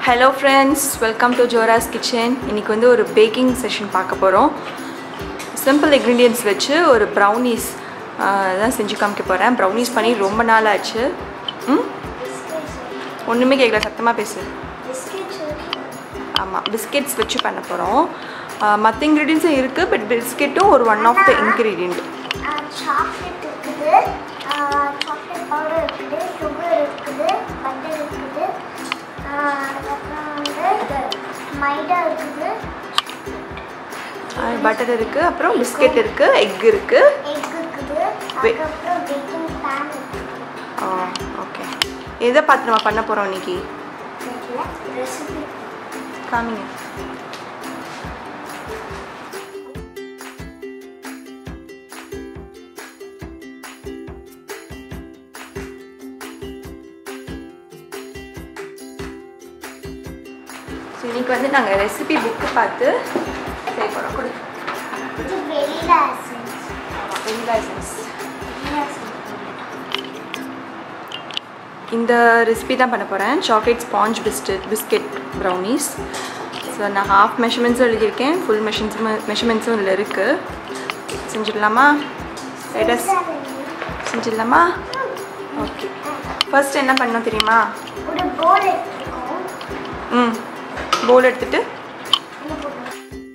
Hello friends welcome to Jora's kitchen இன்றைக்கி வந்து ஒரு பேக்கிங் செஷன் பார்க்க போகிறோம் சிம்பிள் இன்க்ரீடியன்ஸ் வச்சு ஒரு ப்ரௌனீஸ் தான் செஞ்சு காமிக்க போகிறேன் ப்ரௌனீஸ் பண்ணி ரொம்ப நாள் ஆச்சு ம் ஒன்றுமே கேட்கல சத்தமாக பேசு ஆமாம் பிஸ்கெட்ஸ் வச்சு பண்ண போகிறோம் மற்ற இன்க்ரீடியன்ஸும் இருக்குது பட் பிஸ்கெட்டும் ஒரு one of the ingredient chocolate இருக்குது சாக்லேட் பவுடர் இருக்குது சுகர் இருக்குது பட்டர் இருக்குது அதுக்கப்புறம் வந்து மைதா இருக்குது பட்டர் இருக்குது அப்புறம் பிஸ்கெட் இருக்குது எக் இருக்குது எக் இருக்குது அதுக்கப்புறம் பேக்கிங் பேன் இருக்குது ஓகே எதை பார்த்து நம்ம பண்ண போகிறோம் இன்னைக்கு ரெசிபி காமிங்க ஸோ இன்னைக்கு வந்து நாங்கள் ரெசிபி புக்கு பார்த்து செய்ய போகிறோம் கொடு இது vanilla essence vanilla essence vanilla essence இந்த ரெசிபி தான் பண்ண போகிறேன் chocolate sponge biscuit biscuit brownies so நான் ஹாஃப் மெஷர்மெண்ட்ஸும் எழுதியிருக்கேன் ஃபுல் மெஷர்மெண்ட்ஸும் மெஷர்மெண்ட்ஸும் இதில் இருக்குது செஞ்சிடலாமா லேட்டஸ் செஞ்சிடலாமா ஓகே ஃபர்ஸ்ட் என்ன பண்ணணும் தெரியுமா ஒரு போல் எடுத்துக்கோம் ம் போல் எடுத்துட்டு என்ன போடுறோம்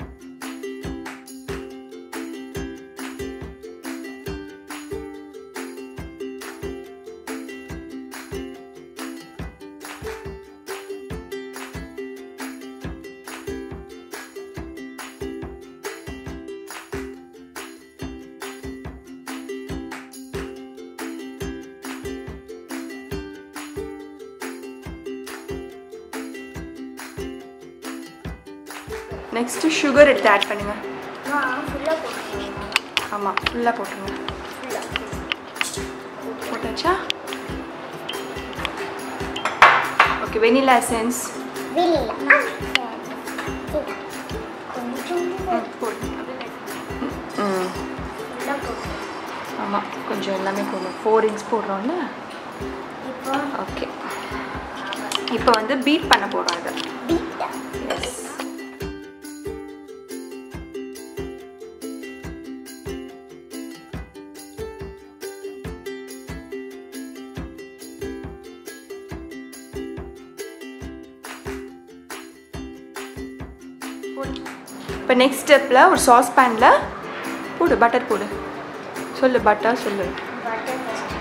நெக்ஸ்ட்டு சுகர் எடுத்து ஆட் பண்ணுங்கள் நான் ஃபுல்லாக போட்டுருவேன் ஆமாம் ஃபுல்லாக போட்டுருங்க போட்டாச்சா ஓகே வெனிலா எசன்ஸ் வெளியில் கொஞ்சம் போடு ம் ஃபுல்லாக போட்டு ஆமாம் கொஞ்சம் எல்லாமே போடணும் ஃபோர் இன்ச் போடுறோம்ல இப்போ ஓகே இப்போ வந்து பீட் பண்ண போகிறோம் இதை பீட்டா எஸ் இப்போ நெக்ஸ்ட் ஸ்டெப்பில் ஒரு சாஸ் பேனில் போடு பட்டர் போடு சொல்லு பட்டர் சொல்லு பட்டர் ஃபஸ்ட்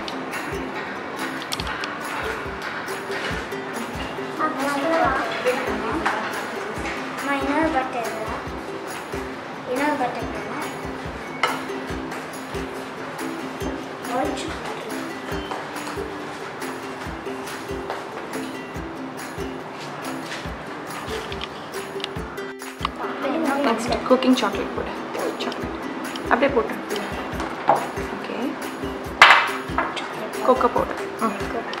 அப்புறம் இன்னொரு பட்டர் இன்னொரு பட்டர் போடணும் ஒயிட் நெக்ஸ்ட் குக்கிங் சாக்லேட் போடு சாக்லேட் அப்படியே போட்டு ஓகே கொக்கோ போடு ம்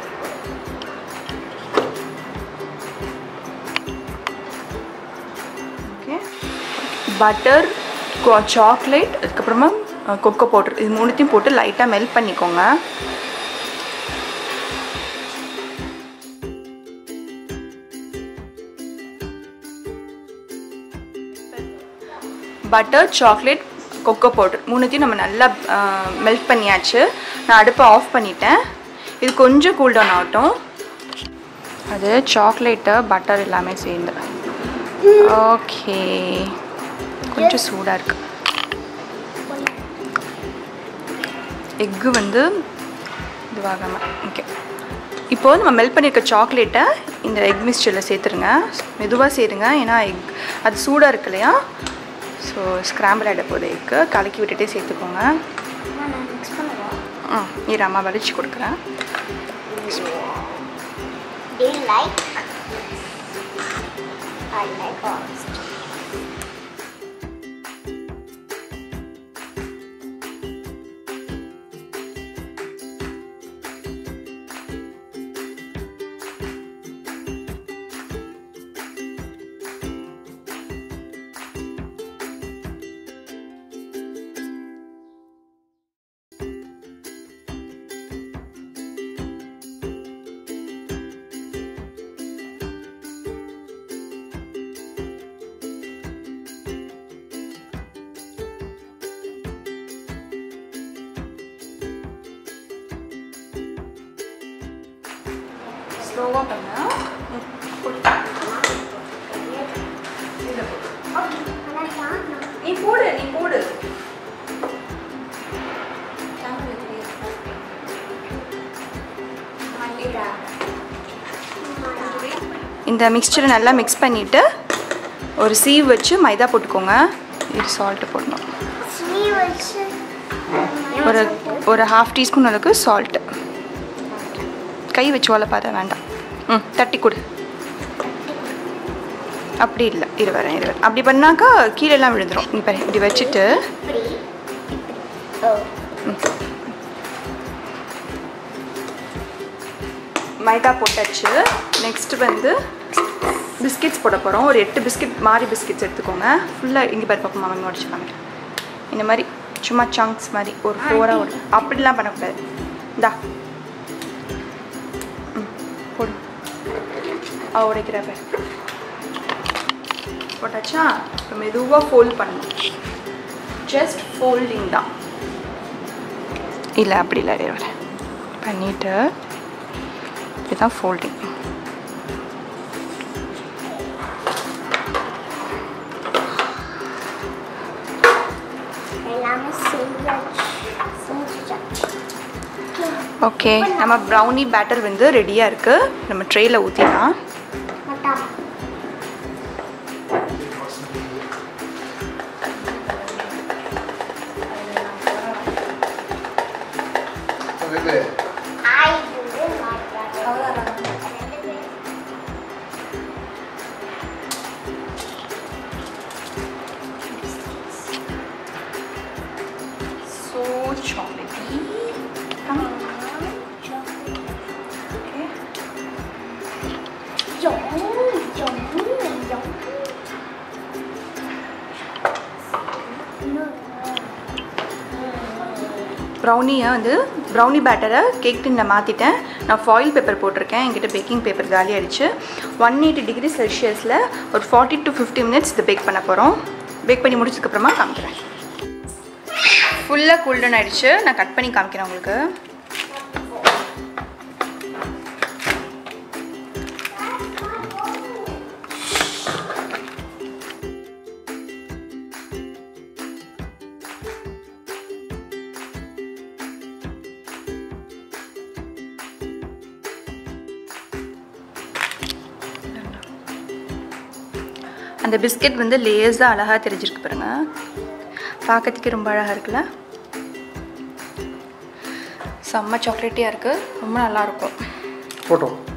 ஓகே பட்டர் சாக்லேட் அதுக்கப்புறமா கொக்கோ பவுடர் இது மூணுத்தையும் போட்டு லைட்டாக மெல்ட் பண்ணிக்கோங்க பட்டர் சாக்லேட் கொக்கோ பவுடர் மூணுத்தையும் நம்ம நல்லா மெல்ட் பண்ணியாச்சு நான் அடுப்பை ஆஃப் பண்ணிட்டேன் இது கொஞ்சம் கூல் டவுன் ஆகட்டும் அது சாக்லேட்டு பட்டர் எல்லாமே சேர்ந்து ஓகே கொஞ்சம் சூடாக இருக்கு எக்கு வந்து இதுவாகாமல் ஓகே இப்போது நம்ம மெல்ட் பண்ணியிருக்க சாக்லேட்டை இந்த எக் மிக்சரில் சேர்த்துருங்க மெதுவாக சேருங்க ஏன்னா எக் அது சூடாக இருக்கு இல்லையா ஸோ ஸ்க்ராம்பிள் ஆகிட போகுது எக்கு கலக்கி விட்டுட்டே சேர்த்துக்கோங்க நான் மிக்ஸ் பண்ணுவோம் ம் இரு அம்மா வலிச்சு கொடுக்குறேன் Do you like? I like orange. ஸ்லோவாக பண்ண ம், போடு. இதுல போடு. ஆனால் தான் நீ போடு நீ போடு கேமரா தெரியுது. மல்லிகா இந்த மிக்சரை நல்லா மிக்ஸ் பண்ணிவிட்டு ஒரு சீவ் வச்சு மைதா போட்டுக்கோங்க இது சால்ட்டு போடணும் ஸ்ரீ வச்சு ஒரு ஒரு ஹாஃப் டீஸ்பூன் அளவுக்கு சால்ட்டு கை வச்சு வளப்பாத வேண்டாம் ம் தட்டி கொடு அப்படி இல்லை இரு வரேன் இரு வரேன் அப்படி பண்ணாக்கா கீழெல்லாம் விழுந்துடும் நீ பாரு இப்படி வச்சுட்டு இப்படி ஓ மைதா போட்டாச்சு நெக்ஸ்ட் வந்து பிஸ்கெட்ஸ் போட போகிறோம் ஒரு எட்டு பிஸ்கெட் மாறி பிஸ்கெட்ஸ் எடுத்துக்கோங்க ஃபுல்லாக இங்கே பாரு பாப்பா மாமன் உடச்சு காமிக்கிறேன் இந்த மாதிரி சும்மா சங்க்ஸ் மாதிரி ஒரு ஃபோராக ஒரு அப்படிலாம் பண்ணக்கூடாது இந்தா ம் போடு ஆ உடைக்கிற பாரு போட்டாச்சா இப்போ மெதுவாக ஃபோல்ட் பண்ணணும் ஜஸ்ட் ஃபோல்டிங் தான் இல்லை அப்படி இல்லை இரு வரேன் பண்ணிவிட்டு இதுதான் ஃபோல்டிங் எல்லாமே செஞ்சாச்சு செஞ்சுட்டாச்சு ஓகே நம்ம ப்ரௌனி பேட்டர் வந்து ரெடியாக இருக்குது நம்ம ட்ரேயில் ஊற்றிடலாம் மட்டா ஆய் இது மாட்டாங்க ரெண்டு பேரும் ஸோ சாக்லேட்டி ப்ரௌனியை வந்து ப்ரௌனி பேட்டரை கேக் டின்னில் மாற்றிட்டேன் நான் ஃபாயில் பேப்பர் போட்டிருக்கேன் என்கிட்ட பேக்கிங் பேப்பர் காலி ஆயிடுச்சு ஒன் எயிட்டி டிகிரி செல்சியஸில் ஒரு ஃபார்ட்டி டு ஃபிஃப்டி மினிட்ஸ் இதை பேக் பண்ண போகிறோம் பேக் பண்ணி முடிச்சதுக்கப்புறமா காமிக்கிறேன் ஃபுல்லாக கூல்டன் ஆயிடுச்சு நான் கட் பண்ணி காமிக்கிறேன் உங்களுக்கு அந்த பிஸ்கெட் வந்து லேஸாக அழகாக தெரிஞ்சிருக்கு பாருங்க பார்க்கறதுக்கு ரொம்ப அழகாக இருக்குல்ல செம்ம சாக்லேட்டியாக இருக்குது ரொம்ப நல்லாயிருக்கும் போட்டோம்